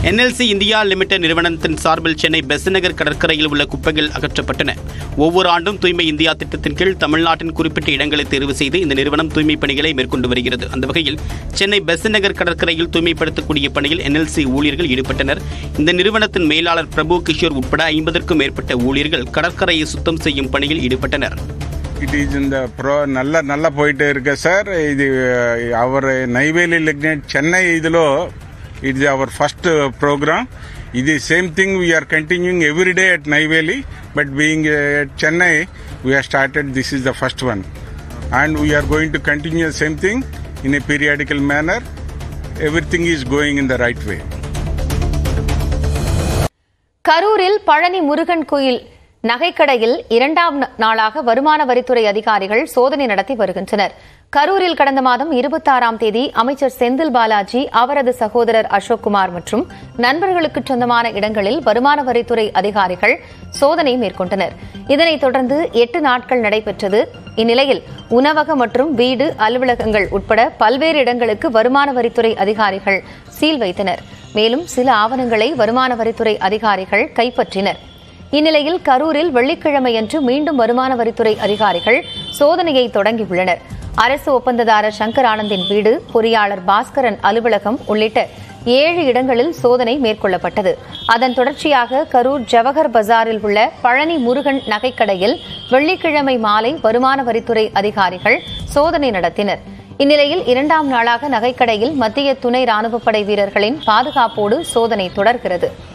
NLC India limited நிறுவனத்தின் சார்பில் சென்னை பெசநகர் கடற்கரையில் உள்ள குப்பைகள் அகற்றப்பட்டன ஒவ்வொரு ஆண்டும் தூய்மை இந்தியா திட்டத்தின் கீழ் தமிழ்நாட்டின் குறிப்பிட்ட இடங்களை தேர்வு செய்து இந்த நிறுவனம் தூய்மை பணிகளை மேற்கொண்டு வருகிறது அந்த வகையில் சென்னை பெசநகர் கடற்கரையில் தூய்மைப்படுத்தக்கூடிய பணியில் என்எல்சி ஊழியர்கள் ஈடுபட்டனர் இந்த நிறுவனத்தின் மேலாளர் பிரபு கிஷோர் உட்பட ஐம்பதற்கும் மேற்பட்ட ஊழியர்கள் கடற்கரையை சுத்தம் செய்யும் பணியில் ஈடுபட்டனர் இட் இஸ் இந்த ப்ரோ நல்லா நல்லா போயிட்டு இருக்கு సార్ ఇది అవర్ నైవేలి లిగ్నెట్ చెన్నై ఇదిలో ఇది అవర్ ఫస్ట్ ప్రోగ్రామ్ ఇది same thing we are continuing every day at Neyveli but being at Chennai we are started this is the first one and we are going to continue same thing in a periodical manner everything is going in the right way கரூரில் பழனி முருகன் கோயில் நகைக்கடையில் இரண்டாம் ந- நாளாக வருமான வரித்துறை அதிகாரிகள் சோதனை நடத்தி வருகின்றனர் கரூரில் கடந்த மாதம் இருபத்தாறாம் தேதி அமைச்சர் செந்தில் பாலாஜி அவரது சகோதரர் அசோக்குமார் மற்றும் நண்பர்களுக்கு சொந்தமான இடங்களில் வருமான வரித்துறை அதிகாரிகள் சோதனை மேற்கொண்டனர் இதனைத் தொடர்ந்து எட்டு நாட்கள் நடைபெற்றது இந்நிலையில் உணவகம் மற்றும் வீடு அலுவலகங்கள் உட்பட பல்வேறு இடங்களுக்கு வருமான வரித்துறை அதிகாரிகள் சீல் வைத்தனர் மேலும் சில ஆவணங்களை வருமான வரித்துறை அதிகாரிகள் கைப்பற்றினர் இந்நிலையில் கரூரில் வெள்ளிக்கிழமையன்று மீண்டும் வருமான வரித்துறை அதிகாரிகள் சோதனையை தொடங்கியுள்ளனர் அரசு ஒப்பந்ததாரர் சங்கர் ஆனந்தின் வீடு பொறியாளர் பாஸ்கரன் அலுவலகம் உள்ளிட்ட ஏழு இடங்களில் சோதனை மேற்கொள்ளப்பட்டது அதன் தொடர்ச்சியாக கரூர் ஜவஹர் பஜாரில் உள்ள பழனி முருகன் நகைக்கடையில் வெள்ளிக்கிழமை மாலை வருமான வரித்துறை அதிகாரிகள் சோதனை நடத்தினர் இந்நிலையில் இரண்டாம் நாளாக நகைக்கடையில் மத்திய துணை ராணுவப்படை வீரர்களின் பாதுகாப்போடு சோதனை தொடர்கிறது